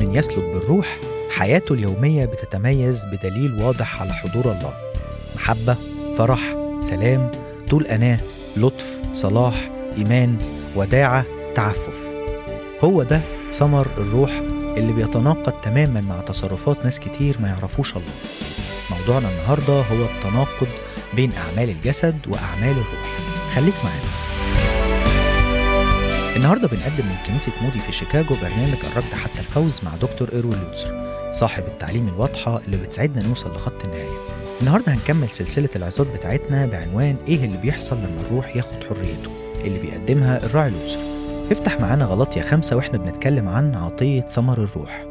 من يسلك بالروح حياته اليومية بتتميز بدليل واضح على حضور الله محبة فرح سلام طول أناة لطف صلاح إيمان وداعة تعفف هو ده ثمر الروح اللي بيتناقض تماما مع تصرفات ناس كتير ما يعرفوش الله موضوعنا النهاردة هو التناقض بين أعمال الجسد وأعمال الروح خليك معانا النهارده بنقدم من كنيسة مودي في شيكاغو برنامج قربت حتى الفوز مع دكتور إيروين لوتسر صاحب التعليم الواضحة اللي بتساعدنا نوصل لخط النهاية النهارده هنكمل سلسلة العظات بتاعتنا بعنوان إيه اللي بيحصل لما الروح ياخد حريته اللي بيقدمها الراعي لوتسر افتح معانا غلطية خمسة واحنا بنتكلم عن عطية ثمر الروح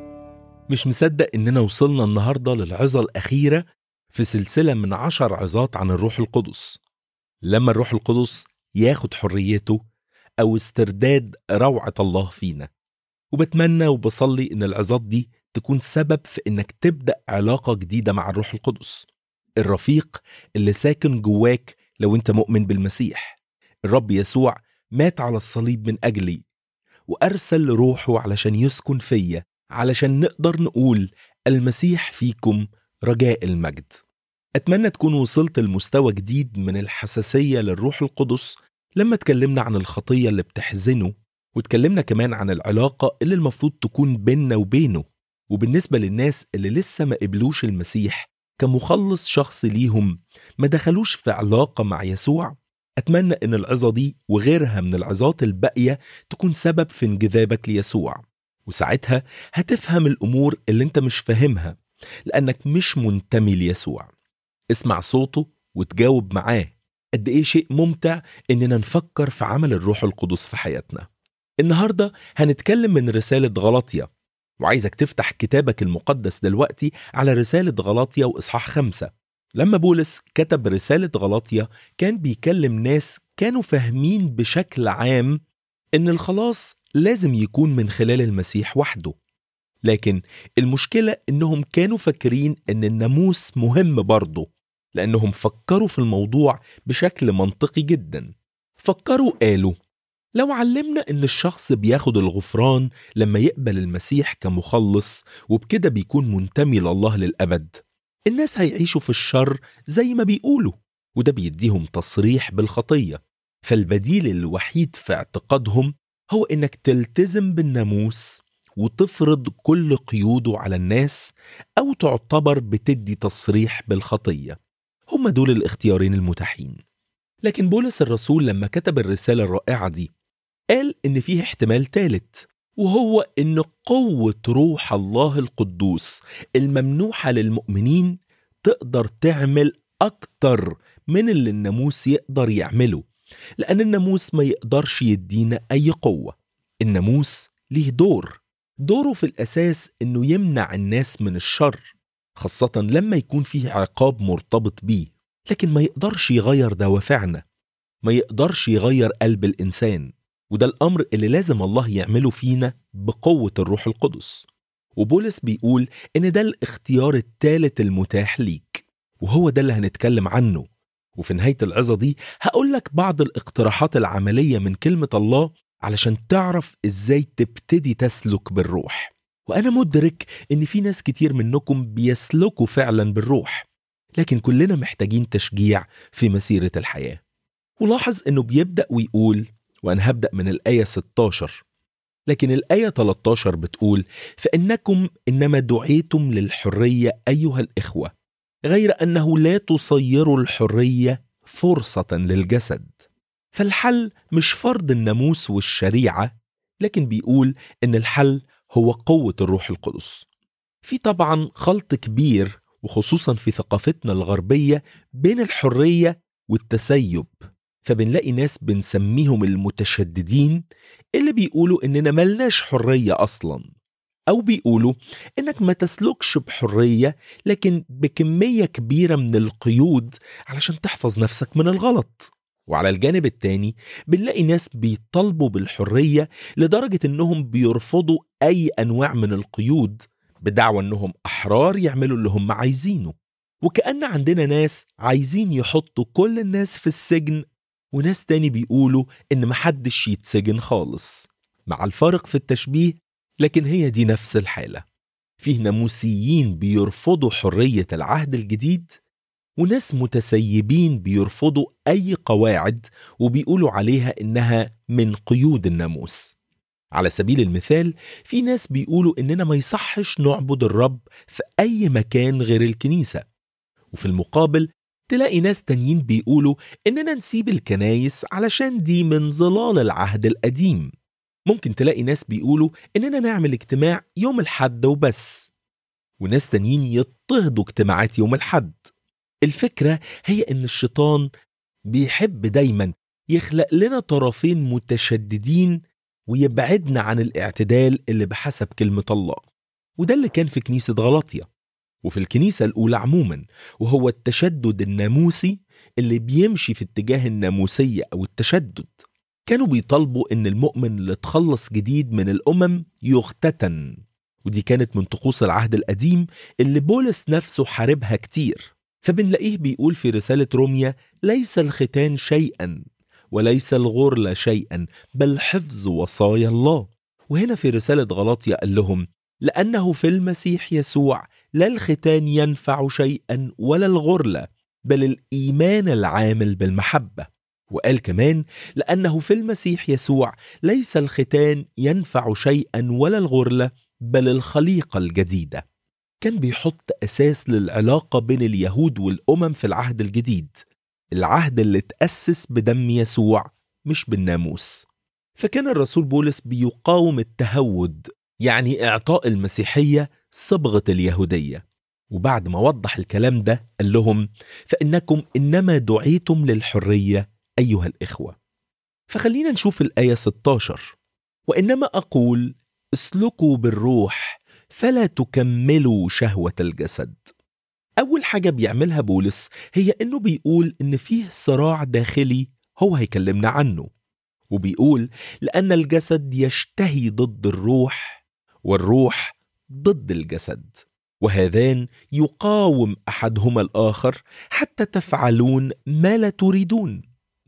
مش مصدق إننا وصلنا النهاردة للعظة الأخيرة في سلسلة من عشر عظات عن الروح القدس لما الروح القدس ياخد حريته أو استرداد روعة الله فينا وبتمنى وبصلي إن العظات دي تكون سبب في إنك تبدأ علاقة جديدة مع الروح القدس الرفيق اللي ساكن جواك لو أنت مؤمن بالمسيح الرب يسوع مات على الصليب من أجلي وأرسل روحه علشان يسكن فيا علشان نقدر نقول المسيح فيكم رجاء المجد أتمنى تكون وصلت لمستوى جديد من الحساسية للروح القدس لما اتكلمنا عن الخطية اللي بتحزنه واتكلمنا كمان عن العلاقة اللي المفروض تكون بيننا وبينه وبالنسبة للناس اللي لسه ما قبلوش المسيح كمخلص شخص ليهم ما دخلوش في علاقة مع يسوع أتمنى إن العظة دي وغيرها من العظات الباقية تكون سبب في انجذابك ليسوع وساعتها هتفهم الأمور اللي أنت مش فاهمها لأنك مش منتمي ليسوع اسمع صوته وتجاوب معاه قد إيه شيء ممتع إننا نفكر في عمل الروح القدس في حياتنا النهاردة هنتكلم من رسالة غلطية وعايزك تفتح كتابك المقدس دلوقتي على رسالة غلطية وإصحاح خمسة لما بولس كتب رسالة غلطية كان بيكلم ناس كانوا فاهمين بشكل عام إن الخلاص لازم يكون من خلال المسيح وحده لكن المشكلة إنهم كانوا فاكرين إن الناموس مهم برضه لأنهم فكروا في الموضوع بشكل منطقي جدا فكروا قالوا لو علمنا إن الشخص بياخد الغفران لما يقبل المسيح كمخلص وبكده بيكون منتمي لله للأبد الناس هيعيشوا في الشر زي ما بيقولوا وده بيديهم تصريح بالخطية فالبديل الوحيد في اعتقادهم هو إنك تلتزم بالناموس وتفرض كل قيوده على الناس أو تعتبر بتدي تصريح بالخطية هم دول الاختيارين المتاحين لكن بولس الرسول لما كتب الرسالة الرائعة دي قال إن فيه احتمال ثالث وهو إن قوة روح الله القدوس الممنوحة للمؤمنين تقدر تعمل أكتر من اللي الناموس يقدر يعمله لأن الناموس ما يقدرش يدينا أي قوة الناموس ليه دور دوره في الأساس إنه يمنع الناس من الشر خاصة لما يكون فيه عقاب مرتبط بيه لكن ما يقدرش يغير دوافعنا ما يقدرش يغير قلب الإنسان وده الأمر اللي لازم الله يعمله فينا بقوة الروح القدس وبولس بيقول إن ده الاختيار الثالث المتاح ليك وهو ده اللي هنتكلم عنه وفي نهاية العظة دي هقول لك بعض الاقتراحات العملية من كلمة الله علشان تعرف إزاي تبتدي تسلك بالروح وأنا مدرك إن في ناس كتير منكم بيسلكوا فعلا بالروح لكن كلنا محتاجين تشجيع في مسيرة الحياة ولاحظ إنه بيبدأ ويقول وأنا هبدأ من الآية 16 لكن الآية 13 بتقول فإنكم إنما دعيتم للحرية أيها الإخوة غير أنه لا تصيروا الحرية فرصة للجسد فالحل مش فرض الناموس والشريعة لكن بيقول إن الحل هو قوة الروح القدس في طبعا خلط كبير وخصوصا في ثقافتنا الغربية بين الحرية والتسيب فبنلاقي ناس بنسميهم المتشددين اللي بيقولوا إننا ملناش حرية أصلا أو بيقولوا إنك ما تسلكش بحرية لكن بكمية كبيرة من القيود علشان تحفظ نفسك من الغلط وعلى الجانب التاني بنلاقي ناس بيطالبوا بالحرية لدرجة إنهم بيرفضوا أي أنواع من القيود بدعوى إنهم أحرار يعملوا اللي هم عايزينه وكأن عندنا ناس عايزين يحطوا كل الناس في السجن وناس تاني بيقولوا إن محدش يتسجن خالص مع الفرق في التشبيه لكن هي دي نفس الحالة فيه ناموسيين بيرفضوا حرية العهد الجديد وناس متسيبين بيرفضوا أي قواعد وبيقولوا عليها إنها من قيود الناموس على سبيل المثال في ناس بيقولوا إننا ما يصحش نعبد الرب في أي مكان غير الكنيسة وفي المقابل تلاقي ناس تانيين بيقولوا إننا نسيب الكنايس علشان دي من ظلال العهد القديم ممكن تلاقي ناس بيقولوا إننا نعمل اجتماع يوم الحد وبس وناس تانيين يضطهدوا اجتماعات يوم الحد الفكرة هي إن الشيطان بيحب دايما يخلق لنا طرفين متشددين ويبعدنا عن الاعتدال اللي بحسب كلمة الله وده اللي كان في كنيسة غلطية وفي الكنيسة الأولى عموما وهو التشدد الناموسي اللي بيمشي في اتجاه الناموسية أو التشدد كانوا بيطالبوا إن المؤمن اللي اتخلص جديد من الأمم يختتن ودي كانت من طقوس العهد القديم اللي بولس نفسه حاربها كتير فبنلاقيه بيقول في رسالة روميا ليس الختان شيئا وليس الغرل شيئا بل حفظ وصايا الله وهنا في رسالة غلاطيا قال لهم لأنه في المسيح يسوع لا الختان ينفع شيئا ولا الغرلة بل الإيمان العامل بالمحبة وقال كمان لأنه في المسيح يسوع ليس الختان ينفع شيئا ولا الغرلة بل الخليقة الجديدة كان بيحط أساس للعلاقة بين اليهود والأمم في العهد الجديد العهد اللي اتأسس بدم يسوع مش بالناموس فكان الرسول بولس بيقاوم التهود يعني إعطاء المسيحية صبغة اليهودية وبعد ما وضح الكلام ده قال لهم فإنكم إنما دعيتم للحرية أيها الإخوة فخلينا نشوف الآية 16 وإنما أقول اسلكوا بالروح فلا تكملوا شهوة الجسد أول حاجة بيعملها بولس هي إنه بيقول إن فيه صراع داخلي هو هيكلمنا عنه وبيقول لأن الجسد يشتهي ضد الروح والروح ضد الجسد وهذان يقاوم أحدهما الآخر حتى تفعلون ما لا تريدون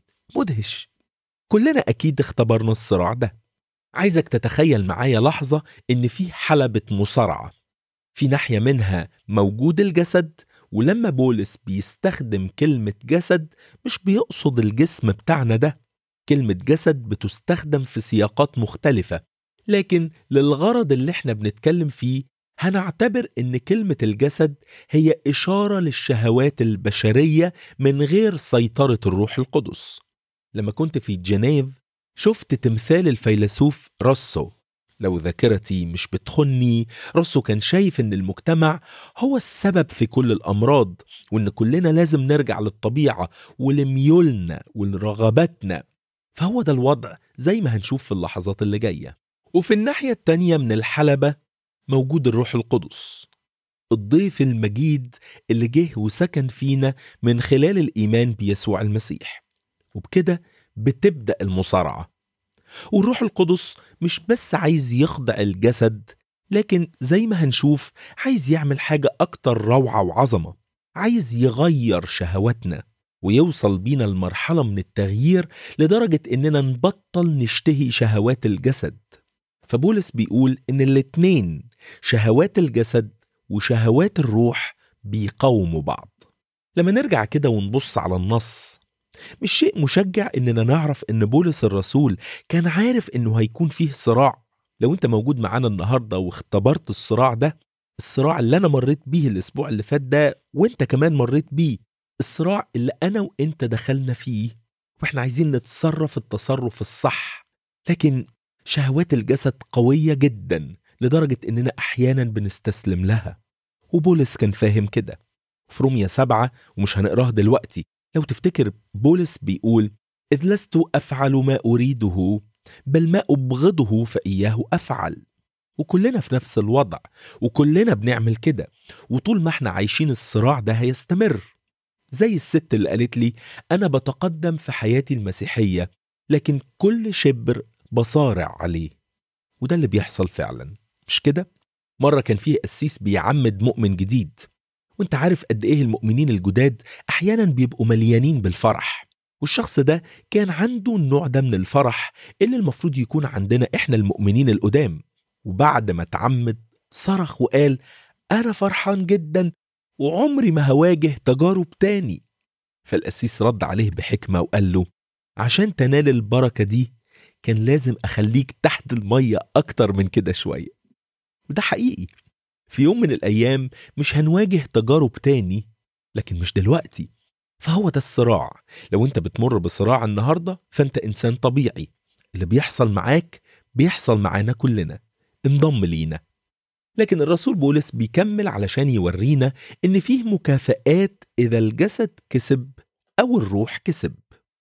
مدهش كلنا أكيد اختبرنا الصراع ده عايزك تتخيل معايا لحظة إن في حلبة مصارعة في ناحية منها موجود الجسد ولما بولس بيستخدم كلمة جسد مش بيقصد الجسم بتاعنا ده كلمة جسد بتستخدم في سياقات مختلفة لكن للغرض اللي احنا بنتكلم فيه هنعتبر ان كلمة الجسد هي إشارة للشهوات البشرية من غير سيطرة الروح القدس لما كنت في جنيف شفت تمثال الفيلسوف روسو لو ذاكرتي مش بتخني روسو كان شايف ان المجتمع هو السبب في كل الامراض وان كلنا لازم نرجع للطبيعه ولميولنا ولرغباتنا فهو ده الوضع زي ما هنشوف في اللحظات اللي جايه وفي الناحيه التانيه من الحلبه موجود الروح القدس الضيف المجيد اللي جه وسكن فينا من خلال الايمان بيسوع المسيح وبكده بتبدا المصارعه والروح القدس مش بس عايز يخضع الجسد لكن زي ما هنشوف عايز يعمل حاجة أكتر روعة وعظمة عايز يغير شهواتنا ويوصل بينا لمرحلة من التغيير لدرجة إننا نبطل نشتهي شهوات الجسد فبولس بيقول إن الاتنين شهوات الجسد وشهوات الروح بيقاوموا بعض لما نرجع كده ونبص على النص مش شيء مشجع اننا نعرف ان بولس الرسول كان عارف انه هيكون فيه صراع لو انت موجود معانا النهارده واختبرت الصراع ده الصراع اللي انا مريت بيه الاسبوع اللي فات ده وانت كمان مريت بيه الصراع اللي انا وانت دخلنا فيه واحنا عايزين نتصرف التصرف الصح لكن شهوات الجسد قوية جدا لدرجة اننا احيانا بنستسلم لها وبولس كان فاهم كده في رومية سبعة ومش هنقراه دلوقتي لو تفتكر بولس بيقول إذ لست أفعل ما أريده بل ما أبغضه فإياه أفعل وكلنا في نفس الوضع وكلنا بنعمل كده وطول ما احنا عايشين الصراع ده هيستمر زي الست اللي قالت لي أنا بتقدم في حياتي المسيحية لكن كل شبر بصارع عليه وده اللي بيحصل فعلا مش كده؟ مرة كان فيه قسيس بيعمد مؤمن جديد وانت عارف قد ايه المؤمنين الجداد احيانا بيبقوا مليانين بالفرح والشخص ده كان عنده النوع ده من الفرح اللي المفروض يكون عندنا احنا المؤمنين القدام وبعد ما اتعمد صرخ وقال أنا فرحان جدا وعمري ما هواجه تجارب تاني فالقسيس رد عليه بحكمة وقال له عشان تنال البركة دي كان لازم أخليك تحت المية أكتر من كده شوية وده حقيقي في يوم من الأيام مش هنواجه تجارب تاني لكن مش دلوقتي فهو ده الصراع لو انت بتمر بصراع النهاردة فانت إنسان طبيعي اللي بيحصل معاك بيحصل معانا كلنا انضم لينا لكن الرسول بولس بيكمل علشان يورينا إن فيه مكافآت إذا الجسد كسب أو الروح كسب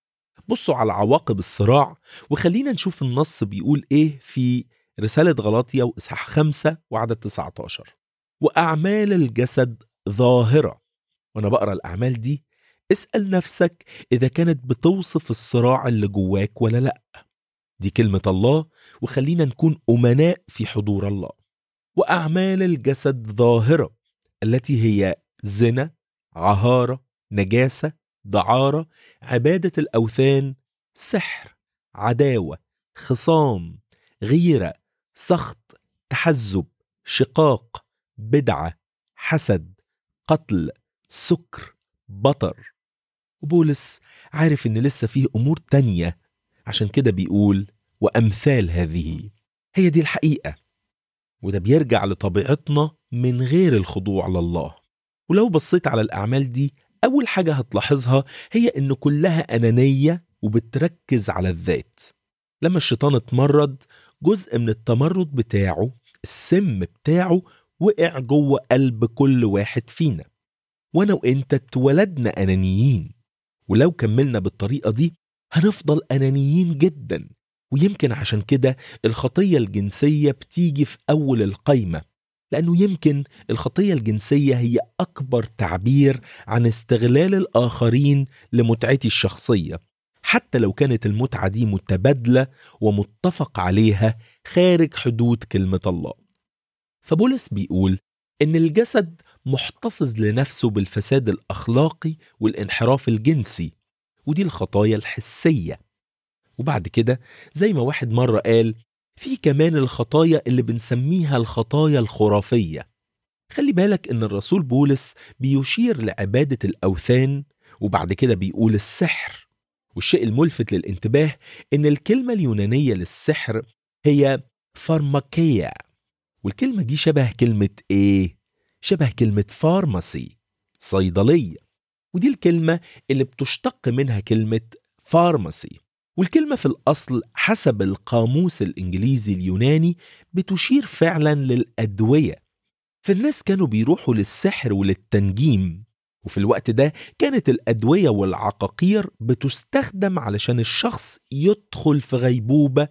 بصوا على عواقب الصراع وخلينا نشوف النص بيقول إيه في رسالة غلاطيا وإصحاح 5 وعدد 19 وأعمال الجسد ظاهرة وأنا بقرأ الأعمال دي اسأل نفسك إذا كانت بتوصف الصراع اللي جواك ولا لأ دي كلمة الله وخلينا نكون أمناء في حضور الله وأعمال الجسد ظاهرة التي هي زنا عهارة نجاسة دعارة عبادة الأوثان سحر عداوة خصام غيرة سخط تحزب شقاق بدعة حسد قتل سكر بطر وبولس عارف ان لسه فيه امور تانية عشان كده بيقول وامثال هذه هي دي الحقيقه وده بيرجع لطبيعتنا من غير الخضوع لله ولو بصيت على الاعمال دي اول حاجه هتلاحظها هي ان كلها انانيه وبتركز على الذات لما الشيطان اتمرد جزء من التمرد بتاعه السم بتاعه وقع جوه قلب كل واحد فينا وانا وانت اتولدنا انانيين ولو كملنا بالطريقه دي هنفضل انانيين جدا ويمكن عشان كده الخطيه الجنسيه بتيجي في اول القايمه لانه يمكن الخطيه الجنسيه هي اكبر تعبير عن استغلال الاخرين لمتعتي الشخصيه حتى لو كانت المتعه دي متبادله ومتفق عليها خارج حدود كلمه الله فبولس بيقول ان الجسد محتفظ لنفسه بالفساد الاخلاقي والانحراف الجنسي ودي الخطايا الحسيه وبعد كده زي ما واحد مره قال في كمان الخطايا اللي بنسميها الخطايا الخرافيه خلي بالك ان الرسول بولس بيشير لعباده الاوثان وبعد كده بيقول السحر والشيء الملفت للانتباه ان الكلمه اليونانيه للسحر هي فارماكيا والكلمه دي شبه كلمه ايه شبه كلمة فارماسي صيدلية ودي الكلمة اللي بتشتق منها كلمة فارماسي والكلمة في الأصل حسب القاموس الإنجليزي اليوناني بتشير فعلا للأدوية فالناس كانوا بيروحوا للسحر وللتنجيم وفي الوقت ده كانت الأدوية والعقاقير بتستخدم علشان الشخص يدخل في غيبوبة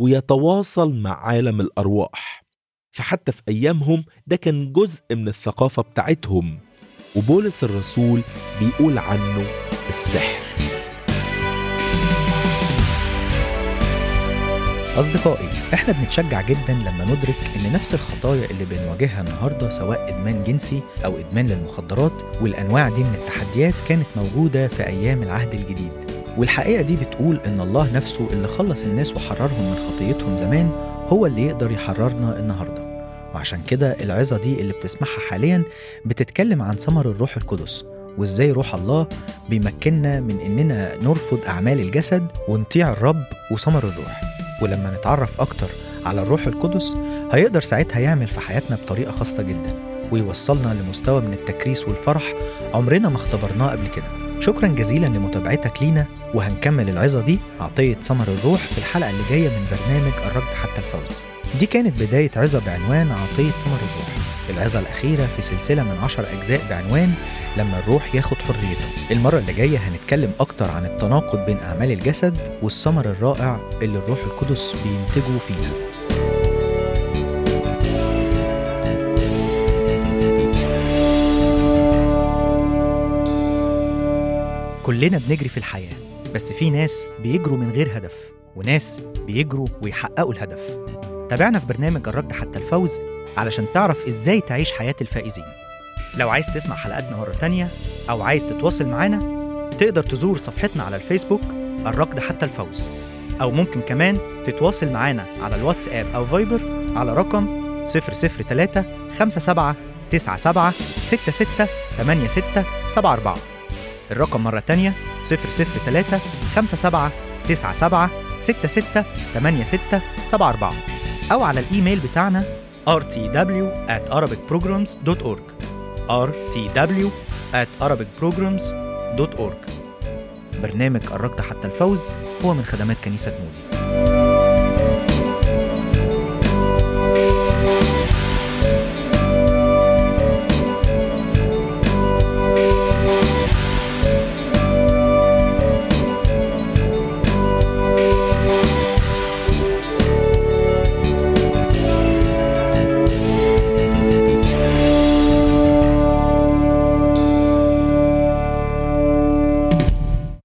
ويتواصل مع عالم الأرواح فحتى في أيامهم ده كان جزء من الثقافة بتاعتهم وبولس الرسول بيقول عنه السحر أصدقائي إحنا بنتشجع جدا لما ندرك إن نفس الخطايا اللي بنواجهها النهاردة سواء إدمان جنسي أو إدمان للمخدرات والأنواع دي من التحديات كانت موجودة في أيام العهد الجديد والحقيقة دي بتقول إن الله نفسه اللي خلص الناس وحررهم من خطيتهم زمان هو اللي يقدر يحررنا النهارده وعشان كده العظة دي اللي بتسمعها حاليا بتتكلم عن ثمر الروح القدس وازاي روح الله بيمكننا من اننا نرفض اعمال الجسد ونطيع الرب وثمر الروح ولما نتعرف اكتر على الروح القدس هيقدر ساعتها يعمل في حياتنا بطريقة خاصة جدا ويوصلنا لمستوى من التكريس والفرح عمرنا ما اختبرناه قبل كده شكرا جزيلا لمتابعتك لينا وهنكمل العظة دي عطية ثمر الروح في الحلقة اللي جاية من برنامج الركض حتى الفوز دي كانت بداية عظة بعنوان عطية ثمر الروح العظة الأخيرة في سلسلة من عشر أجزاء بعنوان لما الروح ياخد حريته المرة اللي جاية هنتكلم أكتر عن التناقض بين أعمال الجسد والثمر الرائع اللي الروح القدس بينتجه فينا كلنا بنجري في الحياة بس في ناس بيجروا من غير هدف وناس بيجروا ويحققوا الهدف تابعنا في برنامج الركض حتى الفوز علشان تعرف ازاي تعيش حياة الفائزين لو عايز تسمع حلقاتنا مرة تانية أو عايز تتواصل معانا تقدر تزور صفحتنا على الفيسبوك الركض حتى الفوز أو ممكن كمان تتواصل معانا على الواتساب أو فايبر على رقم 003 57 97 66 86 74 الرقم مرة تانية 003 57 97 66 86 74 أو على الإيميل بتاعنا rtw at arabicprograms.org rtw at arabicprograms.org برنامج قربت حتى الفوز هو من خدمات كنيسة مودي